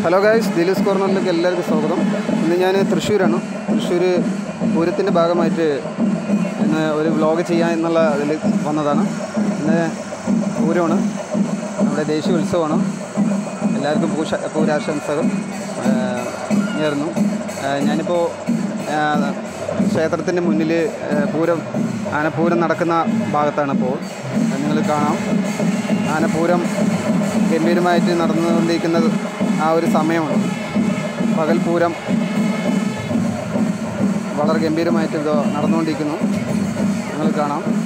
hello guys ദിലീസ് കോർണറിലേക്ക് എല്ലാവർക്കും സ്വാഗതം ഇന്ന് ഞാൻ തൃശ്ശൂരാണ് തൃശ്ശൂർ പൂരത്തിൻ്റെ ഭാഗമായിട്ട് ഇന്ന് ഒരു വ്ലോഗ് ചെയ്യാൻ എന്നുള്ള ഇതിൽ വന്നതാണ് ഇന്ന് പൂരമാണ് നമ്മുടെ ദേശീയ ഉത്സവമാണ് എല്ലാവർക്കും പൂഷ പൂരാശംസകൾ ആ, നേർന്നു ആ, ഞാനിപ്പോൾ ആ, ക്ഷേത്രത്തിൻ്റെ മുന്നിൽ ആ, പൂരം ആനപ്പൂരം നടക്കുന്ന ഭാഗത്താണ് ഇപ്പോൾ നിങ്ങൾ കാണാം ആനപ്പൂരം ഗംഭീരമായിട്ട് നടന്നുകൊണ്ടിരിക്കുന്നത് ആ ഒരു സമയമാണ് പകൽപൂരം വളരെ ഗംഭീരമായിട്ട് ഇത് നടന്നുകൊണ്ടിരിക്കുന്നു നിങ്ങൾ കാണാം